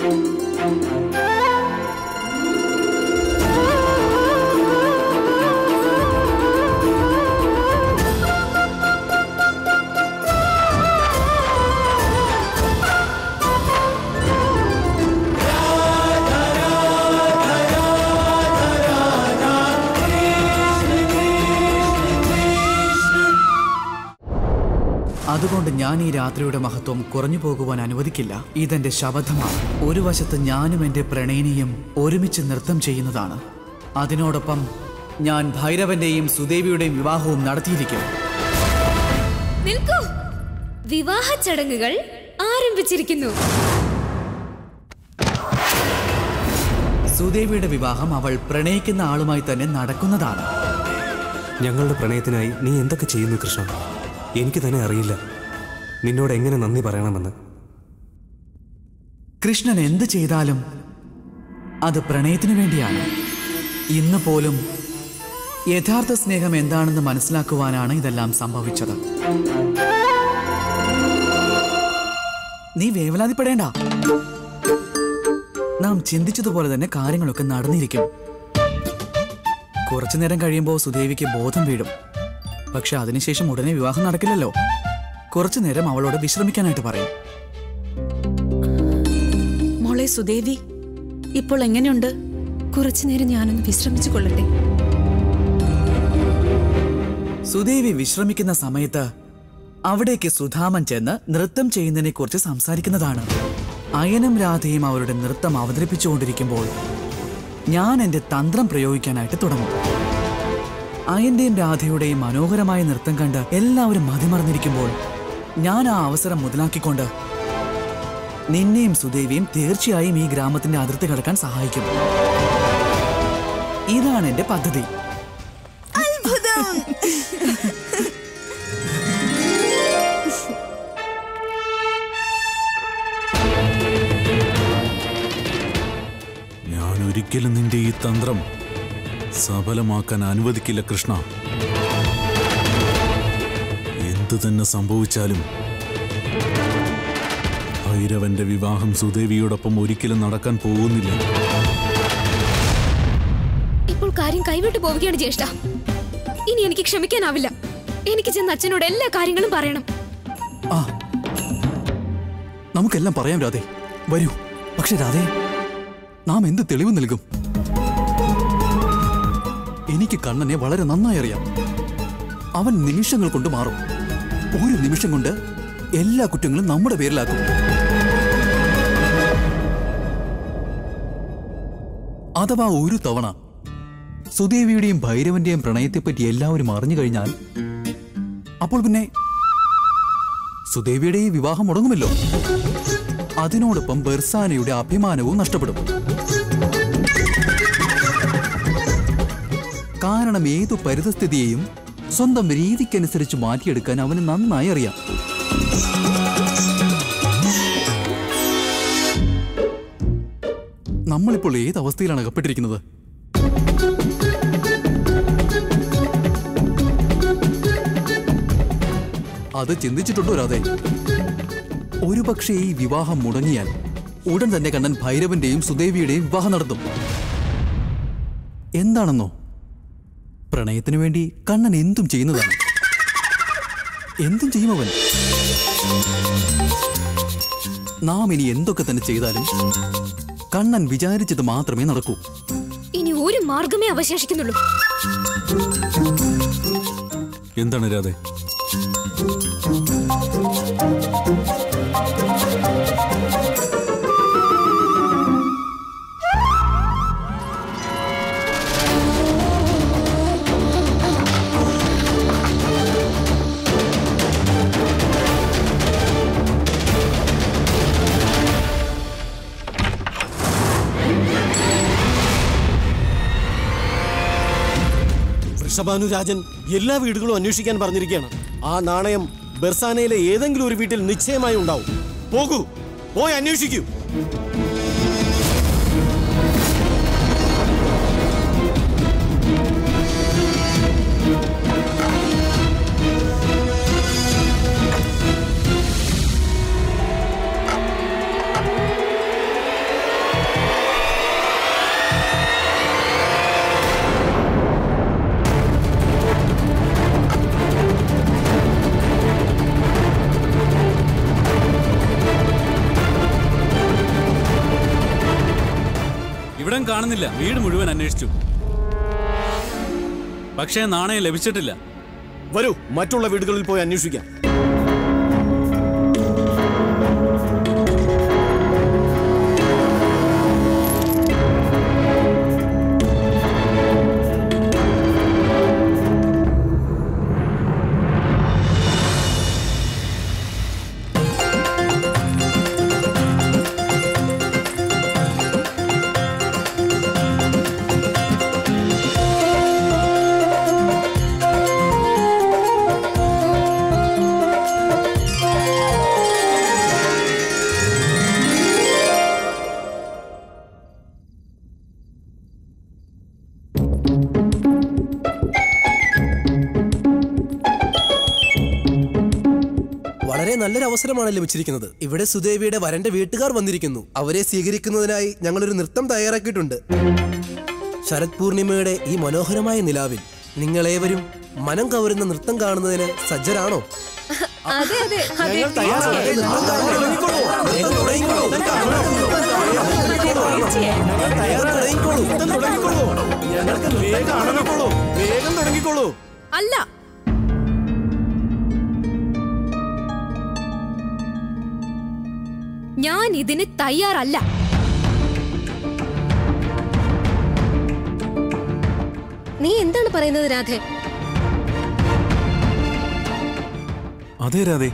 അതുകൊണ്ട് ഞാൻ ഈ രാത്രിയുടെ മഹത്വം കുറഞ്ഞു പോകുവാൻ അനുവദിക്കില്ല ഇതെന്റെ ശബദമാണ് ഒരു വശത്ത് ഞാനും എന്റെ പ്രണയിനിയും ഒരുമിച്ച് നൃത്തം ചെയ്യുന്നതാണ് അതിനോടൊപ്പം ഞാൻ ഭൈരവന്റെയും സുദേവിയുടെയും വിവാഹവും നടത്തിയിരിക്കും നിൽക്കൂ വിവാഹ ചടങ്ങുകൾ ആരംഭിച്ചിരിക്കുന്നു സുദേവിയുടെ വിവാഹം അവൾ പ്രണയിക്കുന്ന ആളുമായി തന്നെ നടക്കുന്നതാണ് ഞങ്ങളുടെ പ്രണയത്തിനായി നീ എന്തൊക്കെ ചെയ്യുന്നു കൃഷ്ണ എനിക്ക് തന്നെ അറിയില്ല നിന്നോട് എങ്ങനെ നന്ദി പറയണമെന്ന് കൃഷ്ണൻ എന്ത് ചെയ്താലും അത് പ്രണയത്തിനു വേണ്ടിയാണ് ഇന്ന് പോലും യഥാർത്ഥ സ്നേഹം എന്താണെന്ന് മനസ്സിലാക്കുവാനാണ് ഇതെല്ലാം സംഭവിച്ചത് നീ വേവലാതിപ്പെടേണ്ട നാം ചിന്തിച്ചതുപോലെ തന്നെ കാര്യങ്ങളൊക്കെ നടന്നിരിക്കും കുറച്ചു നേരം കഴിയുമ്പോൾ സുദേവിക്ക് ബോധം വീഴും പക്ഷെ അതിനുശേഷം ഉടനെ വിവാഹം നടക്കില്ലല്ലോ കുറച്ചു നേരം അവളോട് വിശ്രമിക്കാനായിട്ട് പറയും മോളെ സുദേവി ഇപ്പോൾ എങ്ങനെയുണ്ട് കുറച്ചു നേരം ഞാനൊന്ന് വിശ്രമിച്ചു കൊള്ളട്ടെ സുദേവി വിശ്രമിക്കുന്ന സമയത്ത് അവിടേക്ക് സുധാമൻ ചെന്ന് നൃത്തം ചെയ്യുന്നതിനെ കുറിച്ച് സംസാരിക്കുന്നതാണ് അയനും രാധയും അവരുടെ നൃത്തം അവതരിപ്പിച്ചുകൊണ്ടിരിക്കുമ്പോൾ ഞാൻ എന്റെ തന്ത്രം പ്രയോഗിക്കാനായിട്ട് തുടങ്ങും അയന്റെയും രാധയുടെയും മനോഹരമായ നൃത്തം കണ്ട് എല്ലാവരും മതിമറന്നിരിക്കുമ്പോൾ ഞാൻ ആ അവസരം മുതലാക്കിക്കൊണ്ട് നിന്നെയും സുദേവിയും തീർച്ചയായും ഈ ഗ്രാമത്തിന്റെ അതിർത്തി കടക്കാൻ സഹായിക്കും ഇതാണ് എന്റെ പദ്ധതി ഞാൻ ഒരിക്കലും നിന്റെ ഈ തന്ത്രം സഫലമാക്കാൻ അനുവദിക്കില്ല കൃഷ്ണ എന്തു തന്നെ സംഭവിച്ചാലും ഭൈരവന്റെ വിവാഹം സുദേവിയോടൊപ്പം ഒരിക്കലും നടക്കാൻ പോകുന്നില്ല ഇപ്പോൾ കാര്യം കൈവിട്ടു പോവുകയാണ് ജ്യേഷ്ഠ ഇനി എനിക്ക് ക്ഷമിക്കാനാവില്ല എനിക്ക് ചെന്ന് അച്ഛനോട് എല്ലാ കാര്യങ്ങളും പറയണം ആ നമുക്കെല്ലാം പറയാം രാധേ വരൂ പക്ഷെ രാധേ നാം എന്ത് തെളിവ് നൽകും എനിക്ക് കണ്ണനെ വളരെ നന്നായി അറിയാം അവൻ നിമിഷങ്ങൾ കൊണ്ട് മാറും ഒരു നിമിഷം കൊണ്ട് എല്ലാ കുറ്റങ്ങളും നമ്മുടെ പേരിലാക്കും അഥവാ ഒരു തവണ സുദേവിയുടെയും ഭൈരവന്റെയും പ്രണയത്തെപ്പറ്റി എല്ലാവരും അറിഞ്ഞു കഴിഞ്ഞാൽ അപ്പോൾ പിന്നെ സുദേവിയുടെ ഈ വിവാഹം മുടങ്ങുമല്ലോ അതിനോടൊപ്പം ബെർസാനയുടെ അഭിമാനവും നഷ്ടപ്പെടും കാരണം ഏതു പരിതസ്ഥിതിയെയും സ്വന്തം രീതിക്കനുസരിച്ച് മാറ്റിയെടുക്കാൻ അവന് നന്നായി അറിയാം നമ്മളിപ്പോൾ ഏത് അവസ്ഥയിലാണ് അകപ്പെട്ടിരിക്കുന്നത് അത് ചിന്തിച്ചിട്ടുണ്ടോ രാധേ ഒരുപക്ഷെ ഈ വിവാഹം മുടങ്ങിയാൽ ഉടൻ തന്നെ കണ്ണൻ ഭൈരവന്റെയും സുദേവിയുടെയും വിവാഹം നടത്തും എന്താണെന്നോ പ്രണയത്തിനു വേണ്ടി കണ്ണൻ എന്തും ചെയ്യുന്നതാണ് എന്തും ചെയ്യും അവൻ നാം ഇനി എന്തൊക്കെ തന്നെ ചെയ്താലും കണ്ണൻ വിചാരിച്ചത് മാത്രമേ നടക്കൂ ഇനി ഒരു മാർഗമേ അവശേഷിക്കുന്നുള്ളൂ എന്താണ് രാധേ വൃഷഭാനുരാജൻ എല്ലാ വീടുകളും അന്വേഷിക്കാൻ പറഞ്ഞിരിക്കുകയാണ് ആ നാണയം ബെർസാനയിലെ ഏതെങ്കിലും ഒരു വീട്ടിൽ നിശ്ചയമായി ഉണ്ടാവും പോകൂ പോയി അന്വേഷിക്കൂ എവിടെയും കാണുന്നില്ല വീട് മുഴുവൻ അന്വേഷിച്ചു പക്ഷേ നാണയം ലഭിച്ചിട്ടില്ല വരൂ മറ്റുള്ള വീടുകളിൽ പോയി അന്വേഷിക്കാം വളരെ നല്ലൊരു അവസരമാണ് ലഭിച്ചിരിക്കുന്നത് ഇവിടെ സുദേവിയുടെ വരന്റെ വീട്ടുകാർ വന്നിരിക്കുന്നു അവരെ സ്വീകരിക്കുന്നതിനായി ഞങ്ങളൊരു നൃത്തം തയ്യാറാക്കിയിട്ടുണ്ട് ശരത് പൂർണിമയുടെ ഈ മനോഹരമായ നിലാവിൽ നിങ്ങളേവരും മനം കവരുന്ന നൃത്തം കാണുന്നതിന് സജ്ജരാണോ അതെ അതെ ഞങ്ങൾ തയ്യാറാണ്. നൃത്തം കാണാൻ തുടങ്ങിക്കോളൂ. നൃത്തം തുടങ്ങിക്കോളൂ. ഞങ്ങൾ തയ്യാറാണ്. തുടങ്ങിക്കോളൂ. നൃത്തം തുടങ്ങിക്കോളൂ ഞങ്ങൾക്ക് വേഗം തുടങ്ങിക്കോളൂ വേഗം തുടങ്ങിക്കോളൂ അല്ല ഞാൻ ഇതിന് തയ്യാറല്ല നീ എന്താണ് പറയുന്നത് രാധേ അതെ രാധേ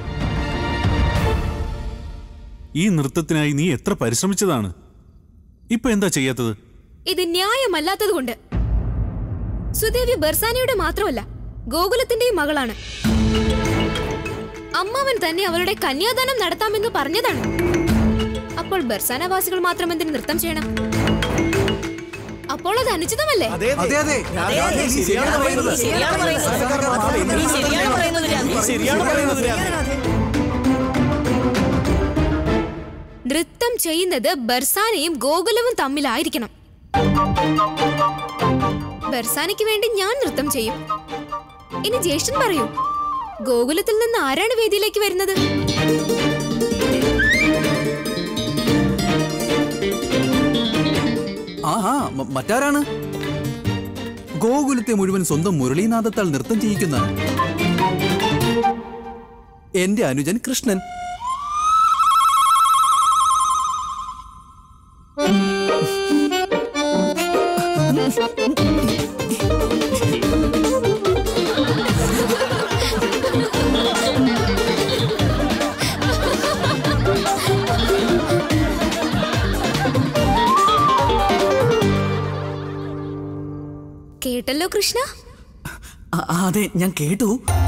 ഈ നൃത്തത്തിനായി നീ എത്ര പരിശ്രമിച്ചതാണ് ഇപ്പൊ എന്താ ചെയ്യാത്തത് ഇത് ന്യായമല്ലാത്തതുകൊണ്ട് സുദേവി ബർസാനയുടെ മാത്രമല്ല ഗോകുലത്തിന്റെയും മകളാണ് അമ്മാവൻ തന്നെ അവളുടെ കന്യാദാനം നടത്താമെന്ന് പറഞ്ഞതാണ് അപ്പോൾ ബർസാനവാസികൾ മാത്രം എന്തിന് നൃത്തം ചെയ്യണം അപ്പോൾ അത് അനുചിതമല്ലേ അതെ അതെ രാധേ, നീ ശരിയാണ് പറയുന്നത്. നീ ശരിയാണ് പറയുന്നത് രാധേ. നൃത്തം ചെയ്യുന്നത് ബർസാനയും ഗോകുലവും തമ്മിലായിരിക്കണം ബർസാനയ്ക്ക് വേണ്ടി ഞാൻ നൃത്തം ചെയ്യും ഇനി ജ്യേഷ്ഠൻ പറയൂ ഗോകുലത്തിൽ നിന്ന് ആരാണ് വേദിയിലേക്ക് വരുന്നത് ആഹാ മ- മറ്റാരാണ് ഗോകുലത്തെ മുഴുവൻ സ്വന്തം മുരളീനാഥത്താൽ നൃത്തം ചെയ്യിക്കുന്ന എന്റെ അനുജൻ കൃഷ്ണൻ കേട്ടല്ലോ കൃഷ്ണ ആ- ആ, അതെ ഞാൻ കേട്ടു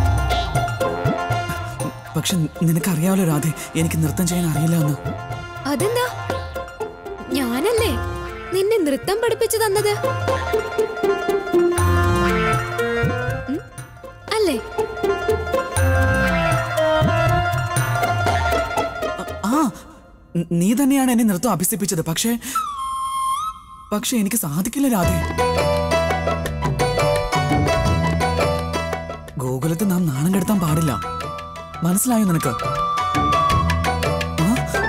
പക്ഷെ നിനക്കറിയാമല്ലോ രാധെ എനിക്ക് നൃത്തം ചെയ്യാൻ അറിയില്ല എന്ന് അതെന്താ ഞാനല്ലേ നിന്നെ നൃത്തം പഠിപ്പിച്ചു തന്നത് ഉം, അല്ലേ ആ ന- നീ തന്നെയാണ് എന്നെ നൃത്തം അഭ്യസിപ്പിച്ചത് പക്ഷേ പക്ഷെ എനിക്ക് സാധിക്കില്ല രാധെ ഗോകുലത്തിൽ നാം നാണം കെടുത്താൻ പാടില്ല മനസ്സിലായോ നിനക്ക് ആ?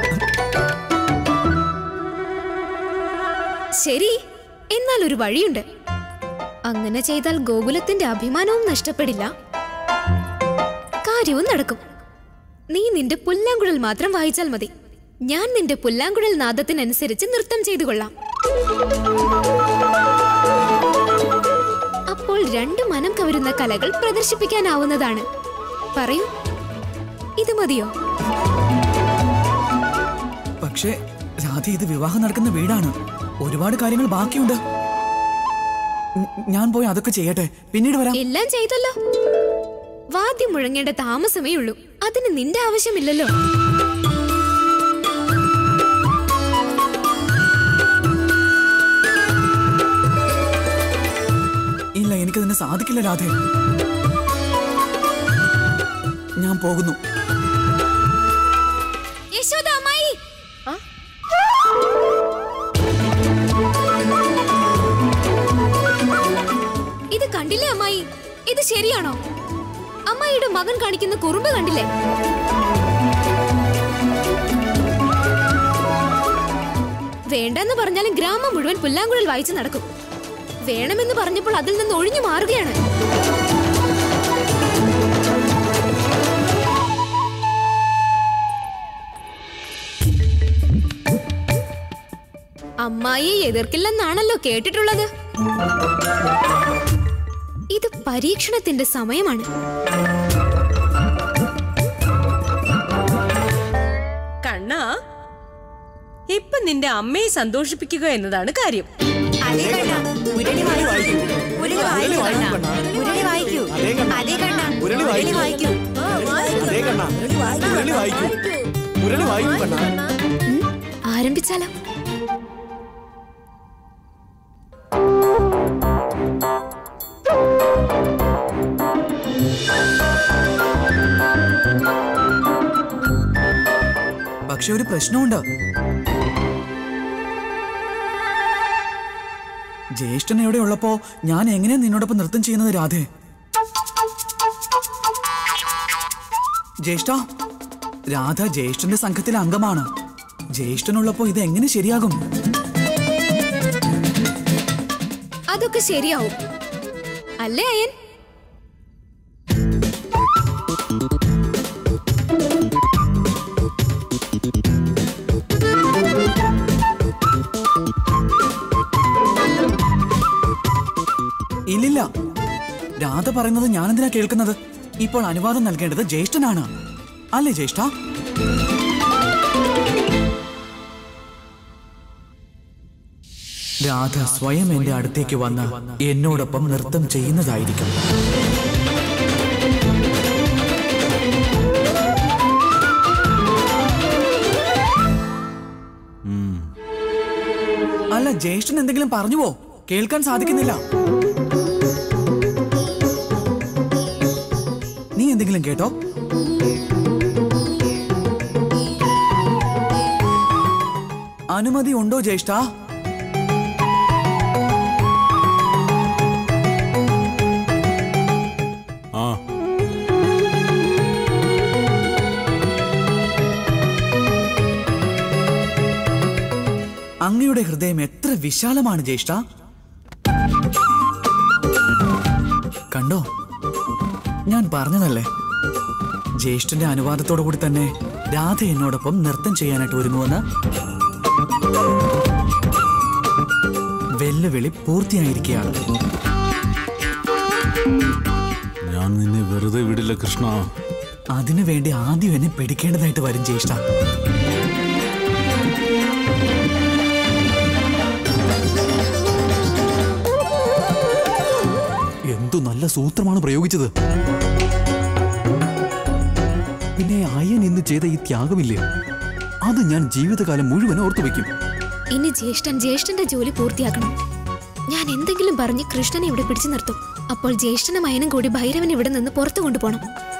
ശരി എന്നാൽ ഒരു വഴിയുണ്ട് അങ്ങനെ ചെയ്താൽ ഗോകുലത്തിന്റെ അഭിമാനവും നഷ്ടപ്പെടില്ല കാര്യവും നടക്കും നീ നിന്റെ പുല്ലാങ്കുഴൽ മാത്രം വായിച്ചാൽ മതി ഞാൻ നിന്റെ പുല്ലാങ്കുഴൽ നാദത്തിനനുസരിച്ച് നൃത്തം ചെയ്തു കൊള്ളാം അപ്പോൾ രണ്ട് മനം കവരുന്ന കലകൾ പ്രദർശിപ്പിക്കാനാവുന്നതാണ് പറയൂ ഇത് മതിയോ പക്ഷേ രാധ ഇത് വിവാഹം നടക്കുന്ന വീടാണ് ഒരുപാട് കാര്യങ്ങൾ ബാക്കിയുണ്ട് ഞ- ഞാൻ പോയി അതൊക്കെ ചെയ്യട്ടെ പിന്നീട് വരാം എല്ലാം ചെയ്തല്ലോ വാദ്യം മുഴങ്ങേണ്ട താമസമേ ഉള്ളൂ അതിന് നിന്റെ ആവശ്യമില്ലല്ലോ ഇല്ല എനിക്കതിന് സാധിക്കില്ല രാധേ ഞാൻ പോകുന്നു യശോദ അമ്മായി ഇത് കണ്ടില്ലേ അമ്മായി ഇത് ശരിയാണോ അമ്മായിയുടെ മകൻ കാണിക്കുന്ന കുറുമ്പ് കണ്ടില്ലേ വേണ്ടെന്ന് പറഞ്ഞാലും ഗ്രാമം മുഴുവൻ പുല്ലാങ്കുഴൽ വായിച്ചു നടക്കും വേണമെന്ന് പറഞ്ഞപ്പോൾ അതിൽ നിന്ന് ഒഴിഞ്ഞു മാറുകയാണ് അമ്മായിയെ എതിർക്കില്ലെന്നാണല്ലോ കേട്ടിട്ടുള്ളത് ഇത് പരീക്ഷണത്തിന്റെ സമയമാണ് കണ്ണാ ഇപ്പൊ നിന്റെ അമ്മയെ സന്തോഷിപ്പിക്കുക എന്നതാണ് കാര്യം അതേ കണ്ണാ മുരളി വായിക്കൂ മുരളി വായിക്കൂ കണ്ണാ മുരളി വായിക്കൂ അതേ കണ്ണാ മുരളി വായിക്കൂ അതേ കണ്ണാ മുരളി വായിക്കൂ മുരളി വായിക്കൂ കണ്ണാ ഉം, ആരംഭിച്ചാലോ പക്ഷെ ഒരു പ്രശ്നമുണ്ട് ജ്യേഷ്ഠൻ എവിടെ ഉള്ളപ്പോ ഞാൻ എങ്ങനെയാ നിന്നോടൊപ്പം നൃത്തം ചെയ്യുന്നത് രാധേ ജ്യേഷ്ഠ രാധ ജ്യേഷ്ഠന്റെ സംഘത്തിലെ അംഗമാണ് ജ്യേഷ്ഠനുള്ളപ്പോ ഇത് എങ്ങനെ ശരിയാകും അതൊക്കെ ശരിയാവും അല്ലേ അയൻ ഇല്ലില്ല രാധ പറയുന്നത് ഞാനെന്തിനാ കേൾക്കുന്നത് ഇപ്പോൾ അനുവാദം നൽകേണ്ടത് ജ്യേഷ്ഠനാണ് അല്ലേ ജ്യേഷ്ഠ രാധ സ്വയം എന്റെ അടുത്തേക്ക് വന്ന് എന്നോടൊപ്പം നൃത്തം ചെയ്യുന്നതായിരിക്കും അല്ല ജ്യേഷ്ഠൻ എന്തെങ്കിലും പറഞ്ഞുവോ കേൾക്കാൻ സാധിക്കുന്നില്ല നീ എന്തെങ്കിലും കേട്ടോ അനുമതി ഉണ്ടോ ജ്യേഷ്ഠ ആ അങ്ങയുടെ ഹൃദയം എത്ര വിശാലമാണ് ജ്യേഷ്ഠ കണ്ടോ ഞാൻ പറഞ്ഞതല്ലേ ജ്യേഷ്ഠന്റെ അനുവാദത്തോടു കൂടി തന്നെ രാധ എന്നോടൊപ്പം നൃത്തം ചെയ്യാനായിട്ട് ഒരുങ്ങുമെന്ന് വെല്ലുവിളി പൂർത്തിയായിരിക്കുകയാണ് ഞാൻ നിന്നെ വെറുതെ വിടില്ല കൃഷ്ണ അതിനു വേണ്ടി ആദ്യം എന്നെ പിടിക്കേണ്ടതായിട്ട് വരും ജ്യേഷ്ഠ എന്തു നല്ല സൂത്രമാണ് പ്രയോഗിച്ചത് പിന്നെ അയൻ ഇന്ന് ചെയ്ത ഈ ത്യാഗമില്ലേ അത് ഞാൻ ജീവിതകാലം മുഴുവൻ ഓർത്തു വെക്കും ഇനി ജ്യേഷ്ഠൻ ജ്യേഷ്ഠന്റെ ജോലി പൂർത്തിയാക്കണം ഞാൻ എന്തെങ്കിലും പറഞ്ഞ് കൃഷ്ണനെ ഇവിടെ പിടിച്ചു നിർത്തും അപ്പോൾ ജ്യേഷ്ഠനും അയനും കൂടി ഭൈരവൻ ഇവിടെ നിന്ന് പുറത്തു കൊണ്ടുപോകണം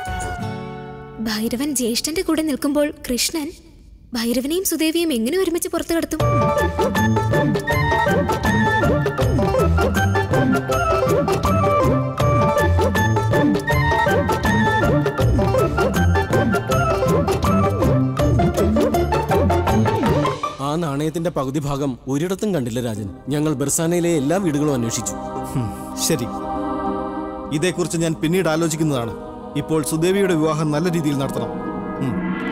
ഭൈരവൻ ജ്യേഷ്ഠന്റെ കൂടെ നിൽക്കുമ്പോൾ കൃഷ്ണൻ ഭൈരവനെയും സുദേവിയും എങ്ങനെ ഒരുമിച്ച് പുറത്തു കടത്തും ആ നാണയത്തിന്റെ പകുതി ഭാഗം ഒരിടത്തും കണ്ടില്ല രാജൻ ഞങ്ങൾ ബെർസാനയിലെ എല്ലാ വീടുകളും അന്വേഷിച്ചു ഹും, ശരി ഇതേക്കുറിച്ച് ഞാൻ പിന്നീട് ആലോചിക്കുന്നതാണ് ഇപ്പോൾ സുദേവിയുടെ വിവാഹം നല്ല രീതിയിൽ നടത്തണം ഉം.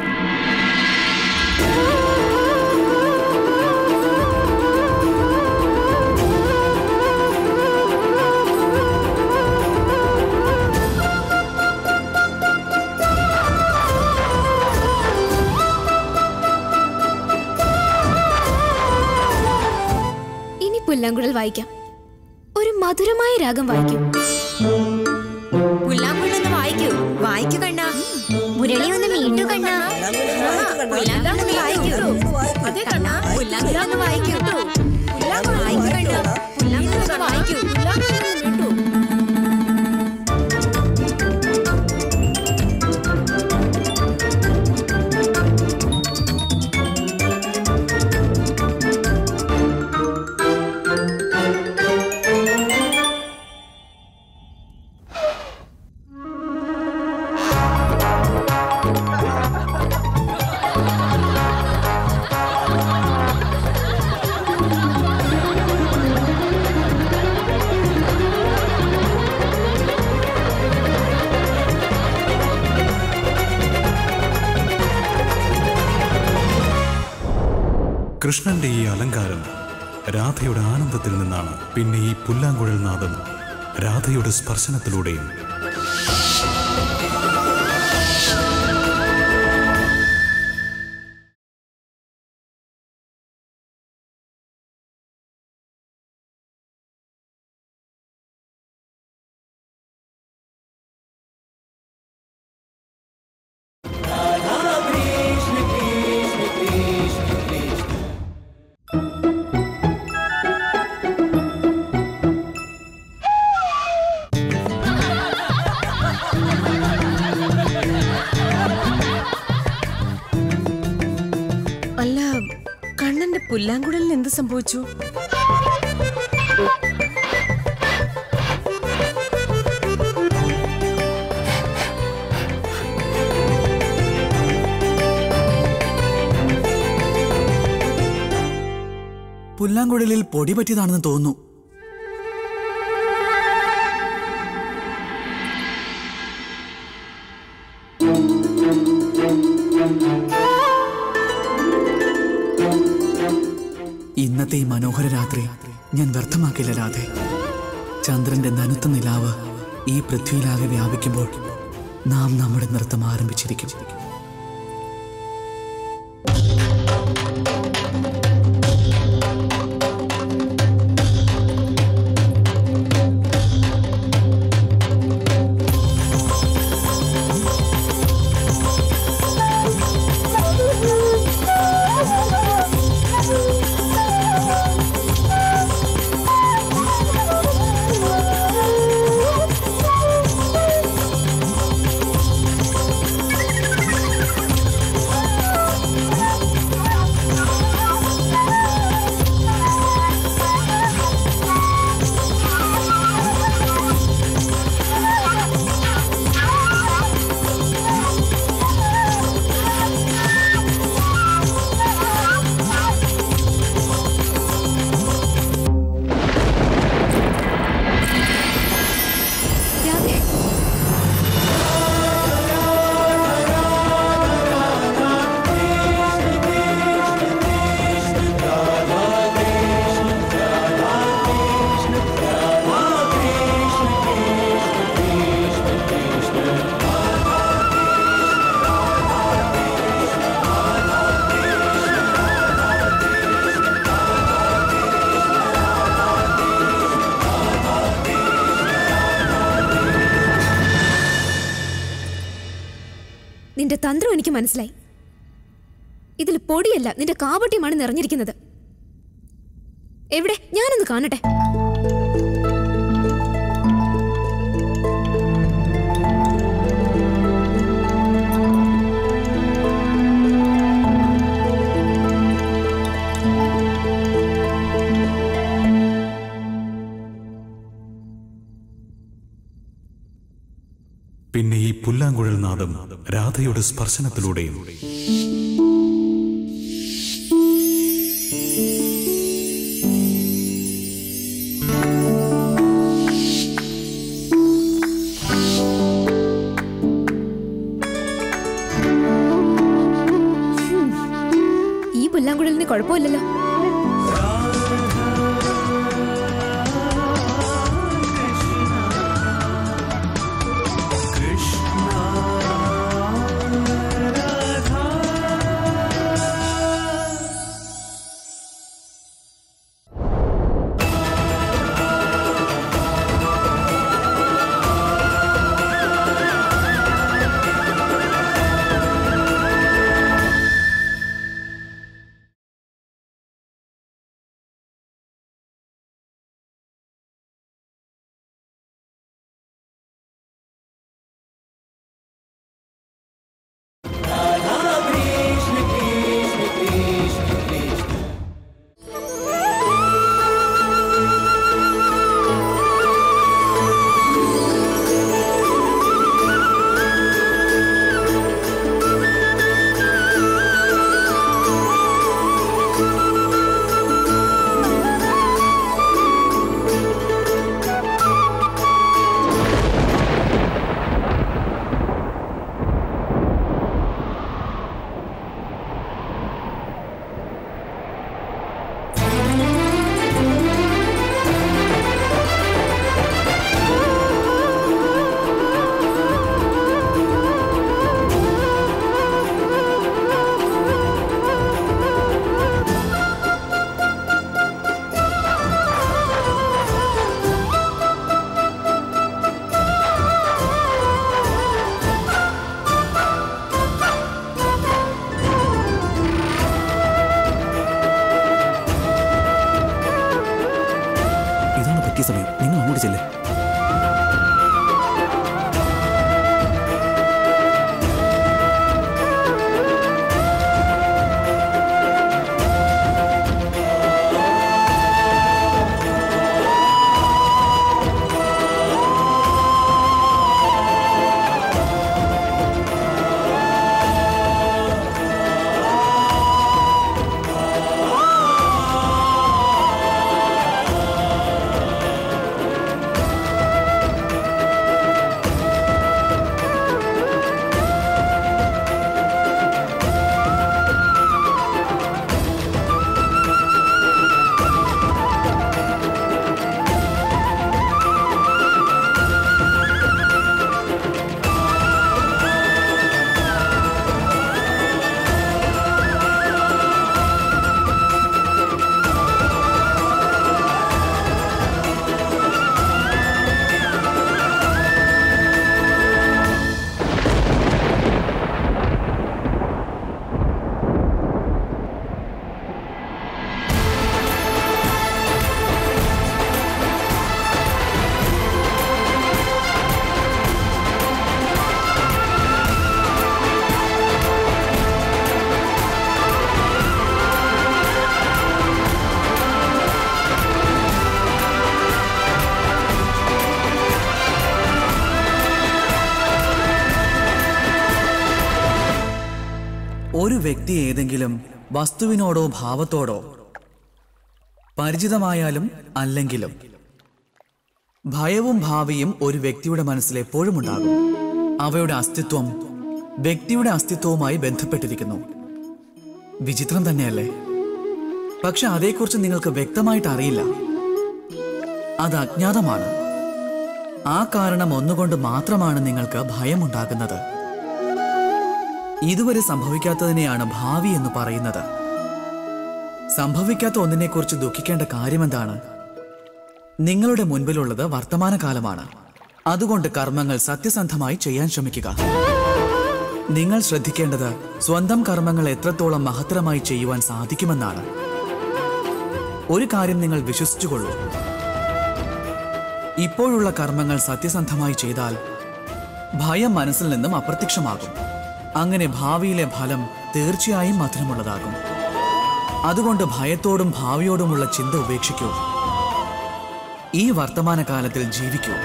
ഇനി പുല്ലാങ്കുഴൽ വായിക്കാം ഒരു മധുരമായ രാഗം വായിക്കും പുല്ലാങ്കുഴലൊന്ന് വായിക്കൂ വായിക്കൂ കണ്ണാ മുരളി ഒന്ന് മീട്ടു കണ്ണാ പുല്ലാങ്കുഴലൊന്ന് വായിക്കൂ അതെ കണ്ണാ പുല്ലാങ്കുഴലൊന്ന് വായിക്കൂ വായിക്കൂ കണ്ണാ പുല്ലാങ്കുഴലൊന്ന് വായിക്കൂ കൃഷ്ണന്റെ ഈ അലങ്കാരം രാധയുടെ ആനന്ദത്തിൽ നിന്നാണ് പിന്നെ ഈ പുല്ലാങ്കുഴൽ നാദം രാധയുടെ സ്പർശനത്തിലൂടെയും അല്ല കണ്ണന്റെ പുല്ലാങ്കുഴലിന് എന്ത് സംഭവിച്ചു പുല്ലാങ്കുഴലിൽ പൊടി പറ്റിയതാണെന്ന് തോന്നുന്നു ഇന്നത്തെ ഈ മനോഹര രാത്രി ഞാൻ വ്യർത്ഥമാക്കില്ല രാധെ ചന്ദ്രന്റെ നനുത്ത നിലാവ് ഈ പൃഥ്വിയിലാകെ വ്യാപിക്കുമ്പോൾ നാം നമ്മുടെ നൃത്തം ആരംഭിച്ചിരിക്കും രാധേ നിന്റെ തന്ത്രം എനിക്ക് മനസ്സിലായി ഇതിൽ പൊടിയല്ല നിന്റെ കാപട്യമാണ് നിറഞ്ഞിരിക്കുന്നത് എവിടെ ഞാനൊന്ന് കാണട്ടെ പിന്നെ ഈ പുല്ലാങ്കുഴൽ നാദം രാധയുടെ സ്പർശനത്തിലൂടെയും ഈ പുല്ലാങ്കുഴലിന് കുഴപ്പമില്ലല്ലോ ഈ സമയം നിങ്ങൾ അങ്ങോട്ട് ചെല്ലേ ഒരു വ്യക്തി ഏതെങ്കിലും വസ്തുവിനോടോ ഭാവത്തോടോ പരിചിതമായാലും അല്ലെങ്കിലും ഭയവും ഭാവിയും ഒരു വ്യക്തിയുടെ മനസ്സിൽ എപ്പോഴും ഉണ്ടാകും അവയുടെ അസ്തിത്വം വ്യക്തിയുടെ അസ്തിത്വവുമായി ബന്ധപ്പെട്ടിരിക്കുന്നു വിചിത്രം തന്നെയല്ലേ പക്ഷെ അതേക്കുറിച്ച് നിങ്ങൾക്ക് വ്യക്തമായിട്ട് അറിയില്ല അത് അജ്ഞാതമാണ് ആ കാരണം ഒന്നുകൊണ്ട് മാത്രമാണ് നിങ്ങൾക്ക് ഭയമുണ്ടാകുന്നത് ഇതുവരെ സംഭവിക്കാത്തതിനെയാണ് ഭാവി എന്ന് പറയുന്നത് സംഭവിക്കാത്ത ഒന്നിനെക്കുറിച്ച് ദുഃഖിക്കേണ്ട കാര്യമെന്താണ് നിങ്ങളുടെ മുൻപിലുള്ളത് വർത്തമാനകാലമാണ് അതുകൊണ്ട് കർമ്മങ്ങൾ സത്യസന്ധമായി ചെയ്യാൻ ശ്രമിക്കുക നിങ്ങൾ ശ്രദ്ധിക്കേണ്ടത് സ്വന്തം കർമ്മങ്ങൾ എത്രത്തോളം മഹത്തരമായി ചെയ്യുവാൻ സാധിക്കുമെന്നാണ് ഒരു കാര്യം നിങ്ങൾ വിശ്വസിച്ചുകൊള്ളൂ ഇപ്പോഴുള്ള കർമ്മങ്ങൾ സത്യസന്ധമായി ചെയ്താൽ ഭയം മനസ്സിൽ നിന്നും അപ്രത്യക്ഷമാകും അങ്ങനെ ഭാവിയിലെ ഫലം തീർച്ചയായും മധുരമുള്ളതാകും അതുകൊണ്ട് ഭയത്തോടും ഭാവിയോടുമുള്ള ചിന്ത ഉപേക്ഷിക്കൂ ഈ വർത്തമാനകാലത്തിൽ ജീവിക്കൂ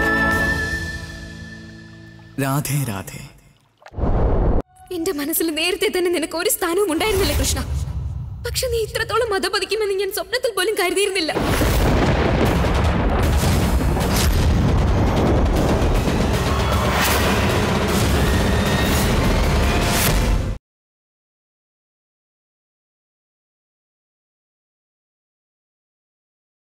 രാധേ രാധേ എന്റെ മനസ്സിൽ നേരത്തെ തന്നെ നിനക്ക് ഒരു സ്ഥാനവും ഉണ്ടായിരുന്നില്ല കൃഷ്ണ പക്ഷെ നീ ഇത്രത്തോളം മതപതിക്കുമെന്ന് ഞാൻ സ്വപ്നത്തിൽ പോലും കരുതിയിരുന്നില്ല